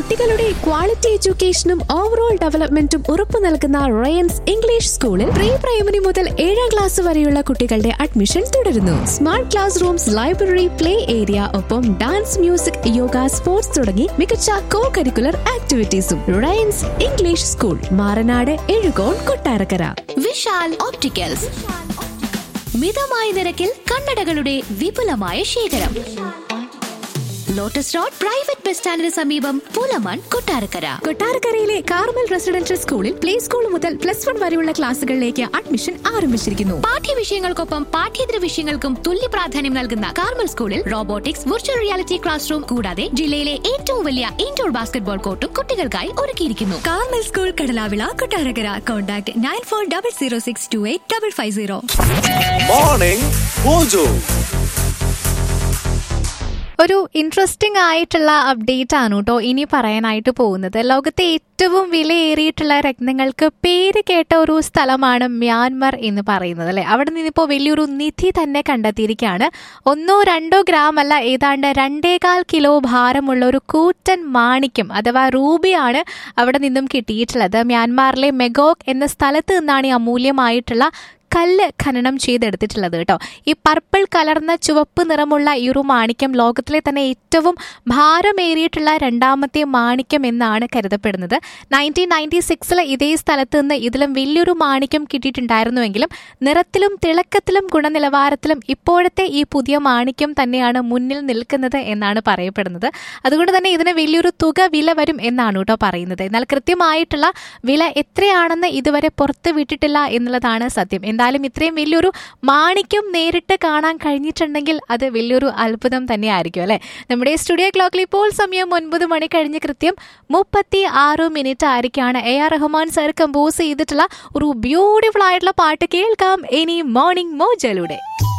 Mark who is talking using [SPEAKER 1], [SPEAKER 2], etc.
[SPEAKER 1] കുട്ടികളുടെ quality എഡ്യൂക്കേഷനും overall ഡെവലപ്മെന്റും ഉറപ്പു നൽകുന്ന റയൻസ് ഇംഗ്ലീഷ് സ്കൂളിൽ പ്രീ പ്രൈമറി മുതൽ ഏഴാം ക്ലാസ് വരെയുള്ള കുട്ടികളുടെ അഡ്മിഷൻ തുടരുന്നു smart class rooms library play area ഒപ്പം ഡാൻസ് മ്യൂസിക് യോഗ സ്പോർട്സ് തുടങ്ങി മികച്ച കോ കരിക്കുലർ ആക്ടിവിറ്റീസും Ryan's English school Maranad Ezhukone Kottarakkara
[SPEAKER 2] Vishal opticals മിതമായ നിരക്കിൽ കണ്ണടകളുടെ വിപുലമായ ശേഖരം ലോട്ടസ് റോഡ് പ്രൈവറ്റ് ബസ് സ്റ്റാൻഡിന് സമീപം പൂലമാൻ കൊട്ടാരക്കര
[SPEAKER 1] കൊട്ടാരക്കരയിലെ കാർമൽ റെസിഡൻഷ്യൽ സ്കൂളിൽ പ്ലേ സ്കൂൾ മുതൽ പ്ലസ് വൺ വരെയുള്ള ക്ലാസുകളിലേക്ക് അഡ്മിഷൻ ആരംഭിച്ചിരിക്കുന്നു
[SPEAKER 2] പാഠ്യവിഷയങ്ങൾക്കൊപ്പം പാഠ്യേതര വിഷയങ്ങൾക്കും തുല്യ പ്രാധാന്യം നൽകുന്ന കാർമൽ സ്കൂളിൽ robotics virtual reality class room കൂടാതെ ജില്ലയിലെ ഏറ്റവും വലിയ ഇൻഡോർ ബാസ്കറ്റ്ബോൾ കോർട്ടും കുട്ടികൾക്കായി ഒരുക്കിയിരിക്കുന്നു
[SPEAKER 3] Carmel school Kadalavila Kottarakkara contact nine four double zero six two eight double five zero
[SPEAKER 4] morning mojo
[SPEAKER 5] ഒരു ഇൻട്രസ്റ്റിംഗ് ആയിട്ടുള്ള അപ്ഡേറ്റ് ആണ് കേട്ടോ ഇനി പറയാനായിട്ട് പോകുന്നത് ലോകത്തെ ഏറ്റവും വിലയേറിയിട്ടുള്ള രത്നങ്ങൾക്ക് പേര് കേട്ട ഒരു സ്ഥലമാണ് മ്യാൻമർ എന്ന് പറയുന്നത് അല്ലെ അവിടെ നിന്നിപ്പോൾ വലിയൊരു നിധി തന്നെ കണ്ടെത്തിയിരിക്കുകയാണ് ഒന്നോ രണ്ടോ ഗ്രാം അല്ല ഏതാണ്ട് രണ്ടേകാൽ കിലോ ഭാരമുള്ള ഒരു കൂറ്റൻ മാണിക്യം അഥവാ റൂബിയാണ് അവിടെ നിന്നും കിട്ടിയിട്ടുള്ളത് മ്യാൻമാറിലെ മെഗോക് എന്ന സ്ഥലത്ത് നിന്നാണ് ഈ അമൂല്യമായിട്ടുള്ള കല്ല് ഖനനം ചെയ്തെടുത്തിട്ടുള്ളത് കേട്ടോ ഈ പർപ്പിൾ കലർന്ന ചുവപ്പ് നിറമുള്ള ഈ ഒരു മാണിക്യം ലോകത്തിലെ തന്നെ ഏറ്റവും ഭാരമേറിയിട്ടുള്ള രണ്ടാമത്തെ മാണിക്യം എന്നാണ് കരുതപ്പെടുന്നത് നയൻറ്റീൻ നയൻറ്റി സിക്സിൽ ഇതേ സ്ഥലത്ത് നിന്ന് ഇതിലും വലിയൊരു മാണിക്യം കിട്ടിയിട്ടുണ്ടായിരുന്നുവെങ്കിലും നിറത്തിലും തിളക്കത്തിലും ഗുണനിലവാരത്തിലും ഇപ്പോഴത്തെ ഈ പുതിയ മാണിക്യം തന്നെയാണ് മുന്നിൽ നിൽക്കുന്നത് എന്നാണ് പറയപ്പെടുന്നത് അതുകൊണ്ട് തന്നെ ഇതിന് വലിയൊരു തുക വില വരും എന്നാണ് കേട്ടോ പറയുന്നത് എന്നാൽ കൃത്യമായിട്ടുള്ള വില എത്രയാണെന്ന് ഇതുവരെ പുറത്ത് വിട്ടിട്ടില്ല എന്നുള്ളതാണ് സത്യം എന്തായാലും ഇത്രയും വലിയൊരു മാണിക്യം നേരിട്ട് കാണാൻ കഴിഞ്ഞിട്ടുണ്ടെങ്കിൽ അത് വലിയൊരു അത്ഭുതം തന്നെയായിരിക്കും അല്ലെ നമ്മുടെ സ്റ്റുഡിയോ ക്ലോക്കിൽ ഇപ്പോൾ സമയം ഒൻപത് മണി കഴിഞ്ഞ് കൃത്യം മുപ്പത്തി ആറ് മിനിറ്റ് ആയിരിക്കാണ് A R Rahman sir compose ചെയ്തിട്ടുള്ള ഒരു ബ്യൂട്ടിഫുൾ ആയിട്ടുള്ള പാട്ട് കേൾക്കാം ഇനി മോർണിംഗ് മോജയിലൂടെ